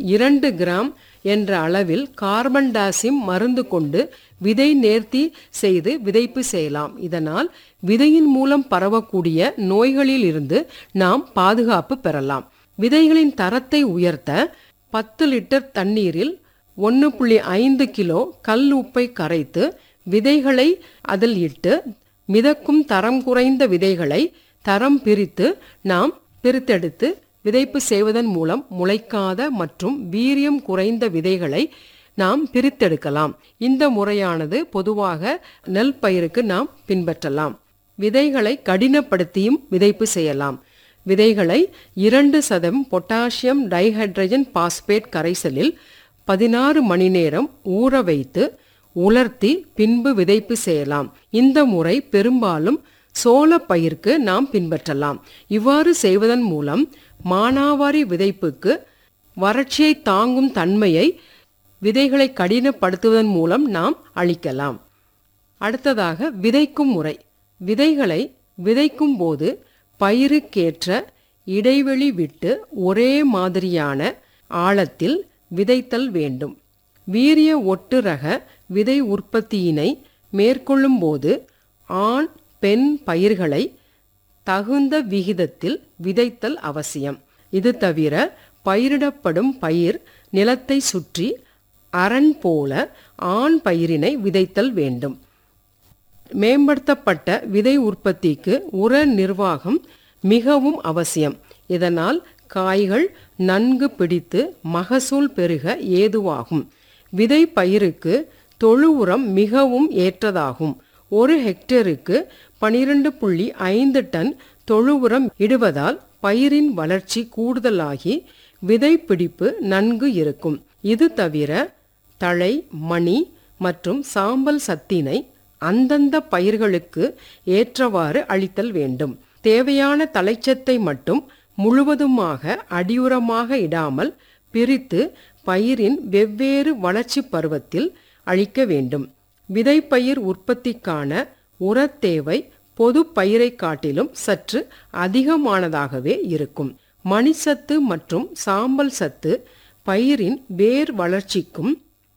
இரண்டு கிராம் என்ற அளவில் கார்பன் டாசிம் மருந்து கொண்டு விதை நேர்த்தி செய்து விதைப்பு செய்யலாம் இதனால் விதையின் மூலம் பரவக்கூடிய நோய்களில் இருந்து நாம் பாதுகாப்பு பெறலாம் விதைகளின் தரத்தை உயர்த்த பத்து லிட்டர் தண்ணீரில் ஒன்று புள்ளி ஐந்து கிலோ கல் உப்பை கரைத்து விதைகளை அதில் இட்டு மிதக்கும் தரம் குறைந்த விதைகளை தரம் பிரித்து நாம் பிரித்தெடுத்து விதைப்பு செய்வதன் மூலம் முளைக்காத மற்றும் வீரியம் குறைந்த விதைகளை நாம் பிரித்தெடுக்கலாம் இந்த முறையானது பொதுவாக நெல் பயிருக்கு நாம் பின்பற்றலாம் விதைகளை கடினப்படுத்தியும் விதைப்பு செய்யலாம் விதைகளை இரண்டு சதம் பொட்டாசியம் டைஹைட்ரஜன் பாஸ்பேட் கரைசலில் பதினாறு மணி நேரம் ஊற வைத்து உலர்த்தி பின்பு விதைப்பு செய்யலாம் இந்த முறை பெரும்பாலும் சோள பயிர்க்கு நாம் பின்பற்றலாம் இவ்வாறு செய்வதன் மூலம் மானாவாரி விதைப்புக்கு வறட்சியை தாங்கும் தன்மையை விதைகளை கடினப்படுத்துவதன் மூலம் நாம் அளிக்கலாம் அடுத்ததாக விதைக்கும் முறை விதைகளை விதைக்கும் போது பயிருக்கேற்ற இடைவெளி விட்டு ஒரே மாதிரியான ஆழத்தில் விதைத்தல் வேண்டும் வீரிய ஒட்டு ரக விதை உற்பத்தியினை மேற்கொள்ளும் போது ஆண் பெண் பயிர்களை தகுந்த விகிதத்தில் விதைத்தல் அவசியம் இது தவிர பயிரிடப்படும் பயிர் நிலத்தை சுற்றி அரண் போல ஆண் பயிரினை விதைத்தல் வேண்டும் மேம்படுத்தப்பட்ட விதை உற்பத்திக்கு உர நிர்வாகம் மிகவும் அவசியம் இதனால் காய்கள் நன்கு பிடித்து மகசூல் பெருக ஏதுவாகும் விதை பயிருக்கு தொழு உரம் மிகவும் ஏற்றதாகும் ஒரு ஹெக்டேருக்கு பனிரெண்டு புள்ளி ஐந்து டன் தொழு உரம் இடுவதால் பயிரின் வளர்ச்சி கூடுதலாகி விதை பிடிப்பு நன்கு இருக்கும் இது தவிர தழை மணி மற்றும் சாம்பல் சத்தினை அந்தந்த பயிர்களுக்கு ஏற்றவாறு அளித்தல் வேண்டும் தேவையான தலைச்சத்தை மட்டும் முழுவதுமாக அடியுரமாக இடாமல் பிரித்து பயிரின் வெவ்வேறு வளர்ச்சி பருவத்தில் அளிக்க வேண்டும் விதைப்பயிர் உற்பத்திக்கான உரத் தேவை பொது பயிரை காட்டிலும் சற்று அதிகமானதாகவே இருக்கும் மணிச்சத்து மற்றும் சாம்பல் சத்து பயிரின் வேர் வளர்ச்சிக்கும்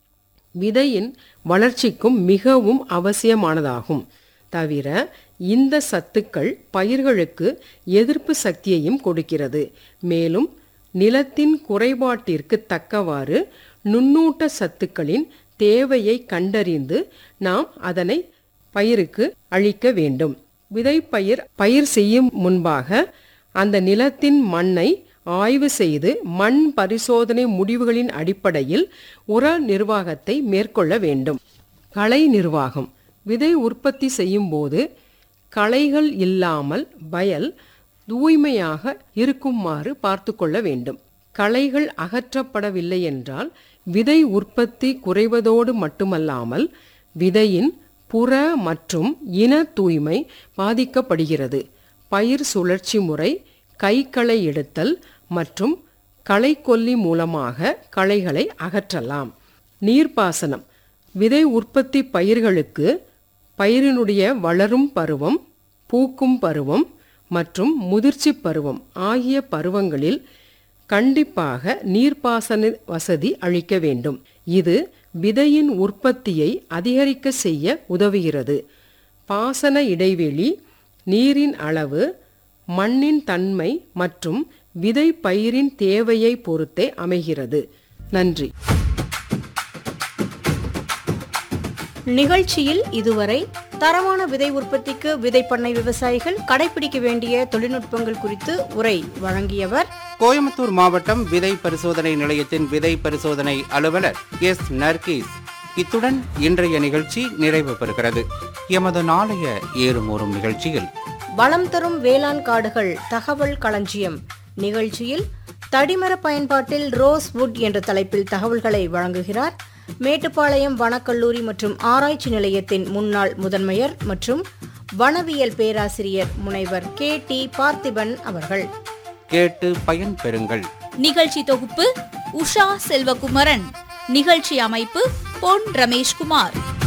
விதையின் வளர்ச்சிக்கும் மிகவும் அவசியமானதாகும் தவிர இந்த சத்துக்கள் பயிர்களுக்கு எதிர்ப்பு சக்தியையும் கொடுக்கிறது மேலும் நிலத்தின் குறைபாட்டிற்கு தக்கவாறு நுண்ணூட்ட சத்துக்களின் தேவையை கண்டறிந்து நாம் அதனை பயிருக்கு அளிக்க வேண்டும் விதைப்பயிர் பயிர் செய்யும் முன்பாக அந்த நிலத்தின் மண்ணை ஆய்வு செய்து மண் பரிசோதனை முடிவுகளின் அடிப்படையில் உர நிர்வாகத்தை மேற்கொள்ள வேண்டும் களை நிர்வாகம் விதை உற்பத்தி செய்யும் போது களைகள் இல்லாமல் வயல் தூய்மையாக இருக்குமாறு பார்த்து கொள்ள வேண்டும் களைகள் அகற்றப்படவில்லை என்றால் விதை உற்பத்தி குறைவதோடு மட்டுமல்லாமல் விதையின் புற மற்றும் இன தூய்மை பாதிக்கப்படுகிறது பயிர் சுழற்சி முறை கைகளை எடுத்தல் மற்றும் களைக்கொல்லி மூலமாக களைகளை அகற்றலாம் நீர்ப்பாசனம் விதை உற்பத்தி பயிர்களுக்கு பயிரினுடைய வளரும் பருவம் பூக்கும் பருவம் மற்றும் முதிர்ச்சி பருவம் ஆகிய பருவங்களில் கண்டிப்பாக நீர்ப்பாசன வசதி அளிக்க வேண்டும் இது விதையின் உற்பத்தியை அதிகரிக்க செய்ய உதவுகிறது பாசன இடைவெளி நீரின் அளவு மண்ணின் தன்மை மற்றும் விதை பயிரின் தேவையை பொறுத்தே அமைகிறது நன்றி நிகழ்ச்சியில் இதுவரை தரமான விதை உற்பத்திக்கு விதை பண்ணை விவசாயிகள் கடைபிடிக்க வேண்டிய தொழில்நுட்பங்கள் குறித்து உரை வழங்கியவர் கோயம்புத்தூர் மாவட்டம் விதை பரிசோதனை நிலையத்தின் விதை பரிசோதனை அலுவலர் எஸ் நர்கீஸ் இத்துடன் இன்றைய நிகழ்ச்சி நிறைவு பெறுகிறது எமது நாளைய ஏறுமூறும் நிகழ்ச்சியில் வளம் தரும் வேளாண் காடுகள் தகவல் களஞ்சியம் நிகழ்ச்சியில் தடிமர பயன்பாட்டில் ரோஸ் வுட் என்ற தலைப்பில் தகவல்களை வழங்குகிறார் மேட்டுப்பாளையம் வனக்கல்லூரி மற்றும் ஆராய்ச்சி நிலையத்தின் முன்னாள் முதன்மையர் மற்றும் வனவியல் பேராசிரியர் முனைவர் கே டி பார்த்திபன் அவர்கள் கேட்டு பயன் பெறுங்கள் நிகழ்ச்சி தொகுப்பு உஷா செல்வகுமரன் நிகழ்ச்சி அமைப்பு பொன் ரமேஷ்குமார்